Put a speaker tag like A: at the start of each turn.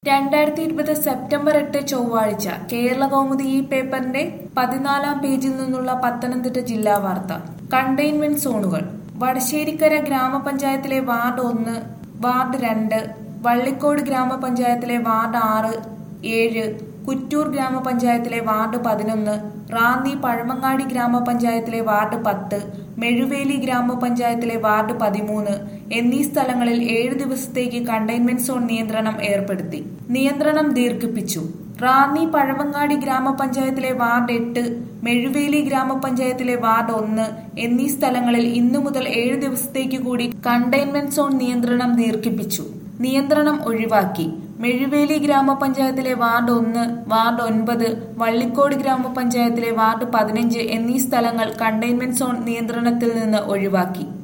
A: രണ്ടായിരത്തി ഇരുപത് സെപ്റ്റംബർ എട്ട് ചൊവ്വാഴ്ച കേരള കൗമുദി ഈ പേപ്പറിന്റെ പതിനാലാം പേജിൽ നിന്നുള്ള പത്തനംതിട്ട ജില്ലാ വാർത്ത കണ്ടെയ്ൻമെന്റ് സോണുകൾ വടശ്ശേരിക്കര ഗ്രാമപഞ്ചായത്തിലെ വാർഡ് ഒന്ന് വാർഡ് രണ്ട് വള്ളിക്കോട് ഗ്രാമപഞ്ചായത്തിലെ വാർഡ് ആറ് ഏഴ് കുറ്റൂർ ഗ്രാമപഞ്ചായത്തിലെ വാർഡ് പതിനൊന്ന് റാന്നി പഴമങ്ങാടി ഗ്രാമപഞ്ചായത്തിലെ വാർഡ് പത്ത് മെഴുവേലി ഗ്രാമപഞ്ചായത്തിലെ വാർഡ് പതിമൂന്ന് എന്നീ സ്ഥലങ്ങളിൽ ഏഴ് ദിവസത്തേക്ക് കണ്ടെയ്ൻമെന്റ് സോൺ നിയന്ത്രണം ഏർപ്പെടുത്തി നിയന്ത്രണം ദീർഘിപ്പിച്ചു റാന്നി പഴവങ്ങാടി ഗ്രാമപഞ്ചായത്തിലെ വാർഡ് എട്ട് മെഴുവേലി ഗ്രാമപഞ്ചായത്തിലെ വാർഡ് ഒന്ന് എന്നീ സ്ഥലങ്ങളിൽ ഇന്നു മുതൽ ഏഴ് ദിവസത്തേക്ക് കൂടി കണ്ടെയ്ൻമെന്റ് സോൺ നിയന്ത്രണം ദീർഘിപ്പിച്ചു നിയന്ത്രണം ഒഴിവാക്കി മെഴുവേലി ഗ്രാമപഞ്ചായത്തിലെ വാർഡ് ഒന്ന് വാർഡ് ഒൻപത് വള്ളിക്കോട് ഗ്രാമപഞ്ചായത്തിലെ വാർഡ് പതിനഞ്ച് എന്നീ സ്ഥലങ്ങൾ കണ്ടെയ്ൻമെന്റ് സോൺ നിയന്ത്രണത്തിൽ നിന്ന് ഒഴിവാക്കി